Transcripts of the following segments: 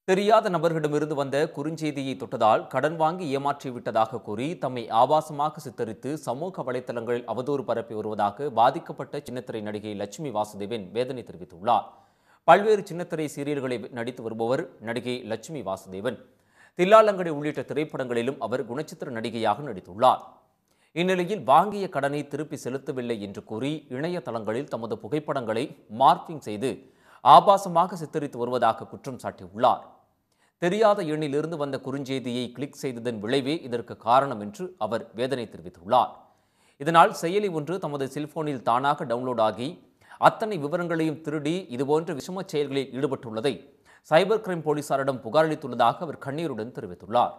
தெரியாத நபர்களிடமிருந்து வந்த குறுஞ்செய்தியை தொட்டதால் கடன் வாங்கி ஏமாற்றிவிட்டதாக கூறி தம்மை ஆபாசமாக சித்தரித்து சமூக வலைதளங்களில் அவதூறு பரப்பி வருவதாக பாதிக்கப்பட்ட சின்னத்திரை நடிகை லட்சுமி வாசுதேவன் வேதனை தெரிவித்துள்ளார் பல்வேறு சின்னத்திரை சீரியல்களை நடித்து வருபவர் நடிகை லட்சுமி வாசுதேவன் தில்லாலங்கடை உள்ளிட்ட திரைப்படங்களிலும் அவர் குணச்சித்திர நடிகையாக நடித்துள்ளார் இந்நிலையில் வாங்கிய கடனை திருப்பி செலுத்தவில்லை என்று கூறி இணையதளங்களில் தமது புகைப்படங்களை மார்பிங் செய்து ஆபாசமாக சித்தரித்து வருவதாக குற்றம் சாட்டியுள்ளார் தெரியாத எண்ணிலிருந்து வந்த குறுஞ்செய்தியை கிளிக் செய்ததன் விளைவே இதற்கு காரணம் என்று அவர் வேதனை தெரிவித்துள்ளார் இதனால் செயலி ஒன்று தமது செல்போனில் தானாக டவுன்லோட் ஆகி அத்தனை விவரங்களையும் திருடி இதுபோன்ற விஷமச் செயல்களில் ஈடுபட்டுள்ளதை சைபர் கிரைம் போலீசாரிடம் புகாரளித்துள்ளதாக அவர் கண்ணீருடன் தெரிவித்துள்ளார்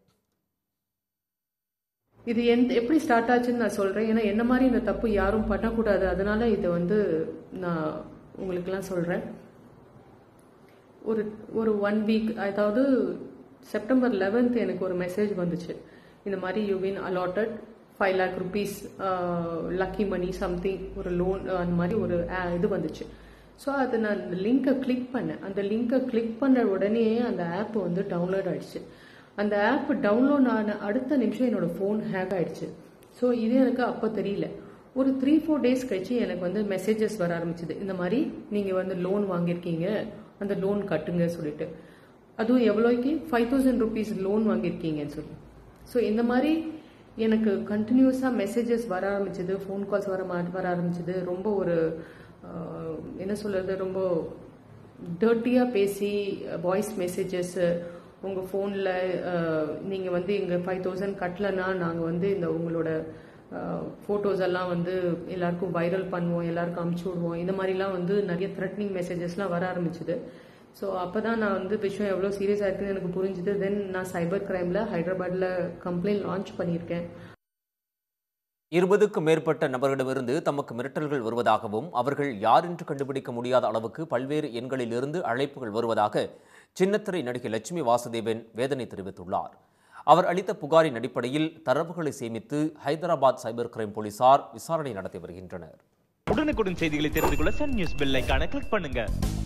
இது எந்த எப்படி ஸ்டார்ட் ஆச்சுன்னு நான் சொல்கிறேன் ஏன்னா என்ன மாதிரி இந்த தப்பு யாரும் பண்ணக்கூடாது அதனால இதை வந்து நான் உங்களுக்கெல்லாம் சொல்கிறேன் ஒரு ஒரு ஒன் வீக் அதாவது செப்டம்பர் லெவன்த் எனக்கு ஒரு மெசேஜ் வந்துச்சு இந்த மாதிரி you been allotted five lakh rupees lucky money something ஒரு லோன் அந்த மாதிரி ஒரு a- இது வந்துச்சு ஸோ அது நான் அந்த லிங்கை கிளிக் பண்ணேன் அந்த லிங்கை கிளிக் பண்ண உடனே அந்த ஆப் வந்து டவுன்லோட் ஆயிடுச்சு அந்த ஆப் டவுன்லோட் ஆன அடுத்த நிமிஷம் என்னோட ஃபோன் ஹேக் ஆயிடுச்சு ஸோ இது எனக்கு அப்போ தெரியல ஒரு த்ரீ ஃபோர் டேஸ் கழிச்சு எனக்கு வந்து மெசேஜஸ் வர ஆரம்பிச்சது இந்த மாதிரி நீங்கள் வந்து லோன் வாங்கியிருக்கீங்க அந்த லோன் கட்டுங்க சொல்லிட்டு அதுவும் எவ்வளோக்கு ஃபைவ் தௌசண்ட் ருபீஸ் லோன் வாங்கியிருக்கீங்கன்னு சொல்லி ஸோ இந்த மாதிரி எனக்கு கண்டினியூஸாக மெசேஜஸ் வர ஆரம்பிச்சது ஃபோன் கால்ஸ் வர மா- வர ஆரம்பிச்சது ரொம்ப ஒரு ஆஹ், என்ன சொல்றது ரொம்ப டர்ட்டியாக பேசி வாய்ஸ் மெசேஜஸ் உங்கள் ஃபோனில் நீங்கள் வந்து இங்கே ஃபைவ் தௌசண்ட் கட்டலைன்னா நாங்கள் வந்து இந்த உங்களோட ஃபோட்டோஸ் எல்லாம் வந்து எல்லாருக்கும் வைரல் பண்ணுவோம் எல்லாருக்கும் அமுச்சு விடுவோம் இந்த மாதிரிலாம் வந்து நிறைய த்ரெட்னிங் மெசேஜஸ்லாம் வர ஆரம்பிச்சுது ஸோ அப்போ தான் நான் வந்து விஷயம் எவ்வளோ சீரியஸாக இருக்குன்னு எனக்கு புரிஞ்சுது தென் நான் சைபர் கிரைமில் ஹைதராபாத்தில் கம்ப்ளைண்ட் லான்ச் பண்ணியிருக்கேன் இருபதுக்கும் மேற்பட்ட நபர்களிடமிருந்து தமக்கு மிரட்டல்கள் வருவதாகவும் அவர்கள் யார் என்று கண்டுபிடிக்க முடியாத அளவுக்கு பல்வேறு எண்களிலிருந்து அழைப்புகள் வருவதாக சின்னத்திரை நடிகை லட்சுமி வாசுதேவன் வேதனை தெரிவித்துள்ளார் அவர் அளித்த புகாரின் அடிப்படையில் தரவுகளை சேமித்து ஹைதராபாத் சைபர் கிரைம் போலீசார் விசாரணை நடத்தி வருகின்றனர் உடனுக்குடன் செய்திகளை தெரிந்து கொள்ள சன் நியூஸ் பெல் ஐகானை கிளிக் பண்ணுங்க